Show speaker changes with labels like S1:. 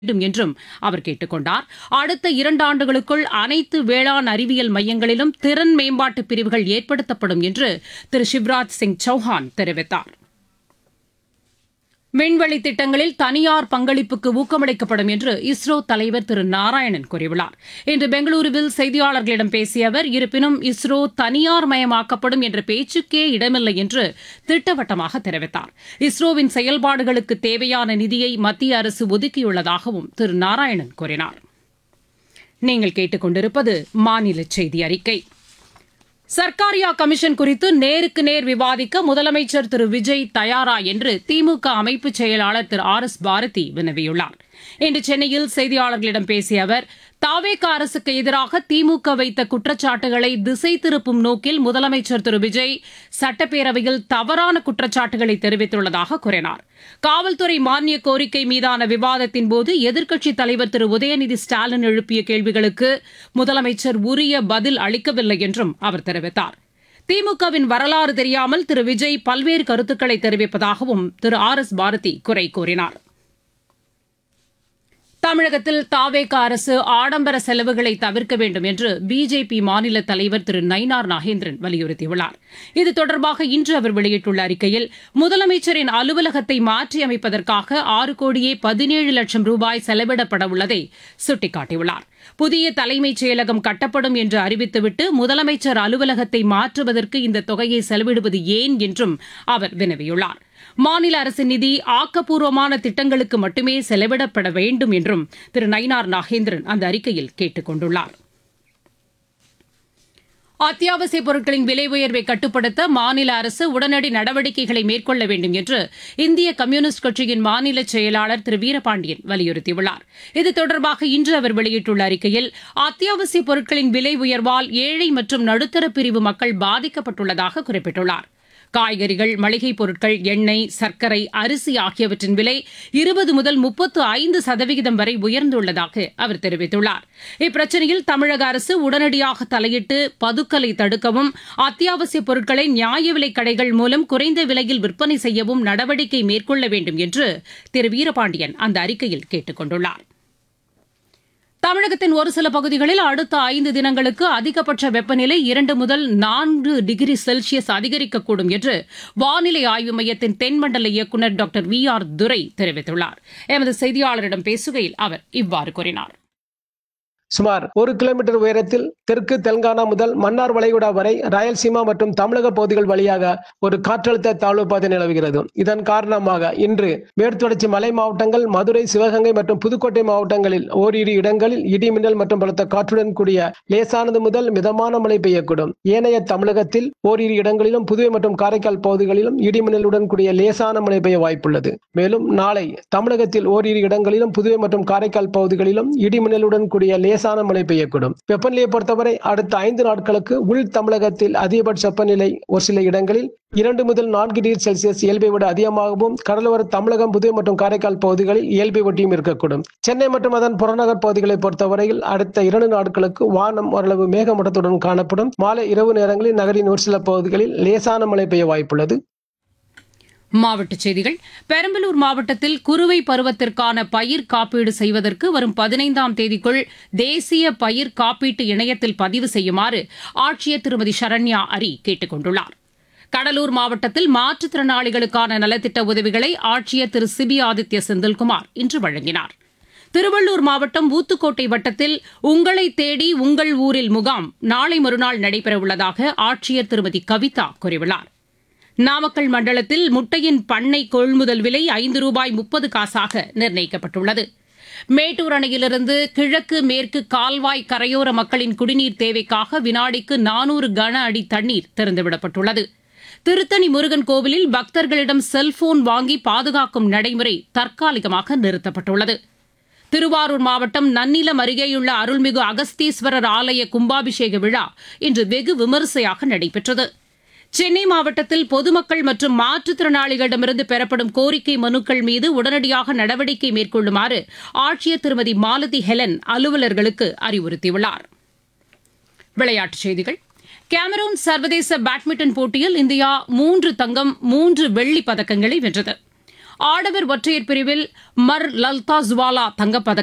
S1: வேண்டும் என்றும் அவர் கேட்டுக் கொண்டார் அடுத்த இரண்டாண்டுகளுக்குள் அனைத்து வேளாண் அறிவியல் மையங்களிலும் திறன் மேம்பாட்டு பிரிவுகள் ஏற்படுத்தப்படும் என்று திரு சிவராஜ் சிங் சௌஹான் தெரிவித்தார் விண்வெளி திட்டங்களில் தனியார் பங்களிப்புக்கு ஊக்கமளிக்கப்படும் என்று இஸ்ரோ தலைவர் திரு நாராயணன் கூறியுள்ளார் இன்று பெங்களூருவில் செய்தியாளர்களிடம் பேசிய அவர் இருப்பினும் இஸ்ரோ தனியார் மயமாக்கப்படும் என்ற பேச்சுக்கே இடமில்லை என்று திட்டவட்டமாக தெரிவித்தார் இஸ்ரோவின் செயல்பாடுகளுக்கு தேவையான நிதியை மத்திய அரசு ஒதுக்கியுள்ளதாகவும் திரு நாராயணன் கூறினார் நீங்கள் கேட்டுக்கொண்டிருப்பது மாநில செய்தி அறிக்கை சர்க்காரியா கமிஷன் குறித்து நேருக்கு நேர் விவாதிக்க முதலமைச்சர் திரு விஜய் தயாரா என்று திமுக அமைப்பு செயலாளர் திரு ஆர் எஸ் பாரதி வினவியுள்ளார் இன்று சென்னையில் செய்தியாளர்களிடம் பேசிய அவர் தாவேக அரசுக்கு எதிராக திமுக வைத்த குற்றச்சாட்டுகளை திசை திருப்பும் நோக்கில் முதலமைச்சர் திரு விஜய் சட்டப்பேரவையில் தவறான குற்றச்சாட்டுகளை தெரிவித்துள்ளதாக கூறினார் காவல்துறை மானிய கோரிக்கை மீதான விவாதத்தின் போது எதிர்க்கட்சித் தலைவர் திரு உதயநிதி ஸ்டாலின் எழுப்பிய கேள்விகளுக்கு முதலமைச்சர் உரிய பதில் அளிக்கவில்லை என்றும் அவர் தெரிவித்தார் திமுகவின் வரலாறு தெரியாமல் திரு விஜய் பல்வேறு கருத்துக்களை தெரிவிப்பதாகவும் திரு ஆர் எஸ் பாரதி குறை கூறினார் தமிழகத்தில் தாவேக அரசு ஆடம்பர செலவுகளை தவிர்க்க வேண்டும் என்று பிஜேபி மாநில தலைவர் திரு நயினார் நாகேந்திரன் வலியுறுத்தியுள்ளார் இது தொடர்பாக இன்று அவர் வெளியிட்டுள்ள அறிக்கையில் முதலமைச்சரின் அலுவலகத்தை மாற்றியமைப்பதற்காக ஆறு கோடியே பதினேழு லட்சம் ரூபாய் செலவிடப்பட உள்ளதை சுட்டிக்காட்டியுள்ளார் புதிய தலைமைச் செயலகம் கட்டப்படும் என்று அறிவித்துவிட்டு முதலமைச்சர் அலுவலகத்தை மாற்றுவதற்கு இந்த தொகையை செலவிடுவது ஏன் என்றும் அவர் வினவியுள்ளார் மாநில அரசின் நிதி ஆக்கப்பூர்வமான திட்டங்களுக்கு மட்டுமே செலவிடப்பட வேண்டும் என்றும் திரு நயினார் நாகேந்திரன் அந்த அறிக்கையில் கேட்டுக் கொண்டுள்ளார் அத்தியாவசிய பொருட்களின் விலை உயர்வை கட்டுப்படுத்த மாநில அரசு உடனடி நடவடிக்கைகளை மேற்கொள்ள வேண்டும் என்று இந்திய கம்யூனிஸ்ட் கட்சியின் மாநில செயலாளர் திரு வீரபாண்டியன் வலியுறுத்தியுள்ளார் இது தொடர்பாக இன்று அவர் வெளியிட்டுள்ள அறிக்கையில் அத்தியாவசிய பொருட்களின் விலை உயர்வால் ஏழை மற்றும் நடுத்தர பிரிவு மக்கள் பாதிக்கப்பட்டுள்ளதாக குறிப்பிட்டுள்ளார் காய்கறிகள் மளிகைப் பொருட்கள் எண்ணெய் சர்க்கரை அரிசி ஆகியவற்றின் விலை இருபது முதல் முப்பத்து ஐந்து சதவிகிதம் வரை உயர்ந்துள்ளதாக அவர் தெரிவித்துள்ளார் இப்பிரச்சினையில் தமிழக அரசு உடனடியாக தலையிட்டு பதுக்கலை தடுக்கவும் அத்தியாவசிய பொருட்களை நியாய விலைக் கடைகள் மூலம் குறைந்த விலையில் விற்பனை செய்யவும் நடவடிக்கை மேற்கொள்ள வேண்டும் என்று திரு வீரபாண்டியன் அந்த அறிக்கையில் கேட்டுக் கொண்டுள்ளார் தமிழகத்தின் ஒரு சில பகுதிகளில் அடுத்த ஐந்து தினங்களுக்கு அதிகபட்ச வெப்பநிலை இரண்டு முதல் நான்கு டிகிரி செல்சியஸ் அதிகரிக்கக்கூடும் என்று வானிலை ஆய்வு மையத்தின் தென்மண்டல இயக்குநர் டாக்டர் வி ஆர் துரை தெரிவித்துள்ளார் எமது செய்தியாளரிடம் பேசுகையில் அவர் இவ்வாறு கூறினார்
S2: சுமார் ஒரு கிலோமீட்டர் உயரத்தில் தெற்கு தெலுங்கானா முதல் மன்னார் வளைகுடா வரை ராயல்சீமா மற்றும் தமிழக பகுதிகள் வழியாக ஒரு காற்றழுத்த தாழ்வு பாதை நிலவுகிறது இதன் காரணமாக இன்று மேற்குத்தொடர்ச்சி மலை மாவட்டங்கள் மதுரை சிவகங்கை மற்றும் புதுக்கோட்டை மாவட்டங்களில் ஓரிரு இடங்களில் இடி மின்னல் மற்றும் பலத்த காற்றுடன் கூடிய லேசானது முதல் மிதமான மழை பெய்யக்கூடும் ஏனைய தமிழகத்தில் ஓரிரு இடங்களிலும் புதுவை மற்றும் காரைக்கால் பகுதிகளிலும் இடி மின்னலுடன் கூடிய லேசான மழை பெய்ய வாய்ப்புள்ளது மேலும் நாளை தமிழகத்தில் ஓரிரு இடங்களிலும் புதுவை மற்றும் காரைக்கால் பகுதிகளிலும் இடி மின்னலுடன் கூடிய லேசான லேசான மழை பெய்யக்கூடும் வெப்பநிலையை பொறுத்தவரை அடுத்த ஐந்து நாட்களுக்கு உள் தமிழகத்தில் அதிகபட்ச வெப்பநிலை ஒரு சில இடங்களில் இரண்டு முதல் நான்கு டிகிரி செல்சியஸ் இயல்பை விட அதிகமாகவும் கடலோர தமிழகம் புதுவை மற்றும் காரைக்கால் பகுதிகளில் இயல்பை ஒட்டியும் இருக்கக்கூடும் சென்னை மற்றும் அதன் புறநகர் பகுதிகளை பொறுத்தவரையில் அடுத்த இரண்டு நாட்களுக்கு வானம் ஓரளவு மேகமூட்டத்துடன் காணப்படும் மாலை இரவு நேரங்களில் நகரின் ஒரு சில பகுதிகளில் லேசான மழை பெய்ய வாய்ப்புள்ளது
S1: மாவட்டச் செய்திகள் பெரம்பலூர் மாவட்டத்தில் குறுவை பருவத்திற்கான பயிர் காப்பீடு செய்வதற்கு வரும் பதினைந்தாம் தேதிக்குள் தேசிய பயிர் காப்பீட்டு இணையத்தில் பதிவு செய்யுமாறு ஆட்சியர் திருமதி சரண்யா அரி கேட்டுக் கொண்டுள்ளார் கடலூர் மாவட்டத்தில் மாற்றுத்திறனாளிகளுக்கான நலத்திட்ட உதவிகளை ஆட்சியர் திரு சிபி ஆதித்ய செந்தில்குமார் இன்று வழங்கினார் திருவள்ளூர் மாவட்டம் ஊத்துக்கோட்டை வட்டத்தில் உங்களை தேடி உங்கள் ஊரில் முகாம் நாளை மறுநாள் நடைபெறவுள்ளதாக ஆட்சியர் திருமதி கவிதா கூறியுள்ளார் நாமக்கல் மண்டலத்தில் முட்டையின் பண்ணை கொள்முதல் விலை ஐந்து ரூபாய் முப்பது காசாக நிர்ணயிக்கப்பட்டுள்ளது மேட்டூர் அணையிலிருந்து கிழக்கு மேற்கு கால்வாய் கரையோர மக்களின் குடிநீர் தேவைக்காக வினாடிக்கு நானூறு கன அடி தண்ணீர் திறந்துவிடப்பட்டுள்ளது திருத்தணி முருகன் கோவிலில் பக்தர்களிடம் செல்போன் வாங்கி பாதுகாக்கும் நடைமுறை தற்காலிகமாக நிறுத்தப்பட்டுள்ளது திருவாரூர் மாவட்டம் நன்னிலம் அருகேயுள்ள அருள்மிகு அகஸ்தீஸ்வரர் ஆலய கும்பாபிஷேக விழா இன்று வெகு விமரிசையாக நடைபெற்றது சென்னை மாவட்டத்தில் பொதுமக்கள் மற்றும் மாற்றுத்திறனாளிகளிடமிருந்து பெறப்படும் கோரிக்கை மனுக்கள் மீது உடனடியாக நடவடிக்கை மேற்கொள்ளுமாறு ஆட்சியர் திருமதி மாலதி ஹெலன் அலுவலர்களுக்கு அறிவுறுத்தியுள்ளார் விளையாட்டுச் செய்திகள் கேமரூன் சர்வதேச பேட்மிண்டன் போட்டியில் இந்தியா மூன்று தங்கம் மூன்று வெள்ளிப் பதக்கங்களை வென்றது ஆடவர் ஒற்றையர் பிரிவில் மர் லல்தா ஜுவாலா தங்கப்பதக்கம்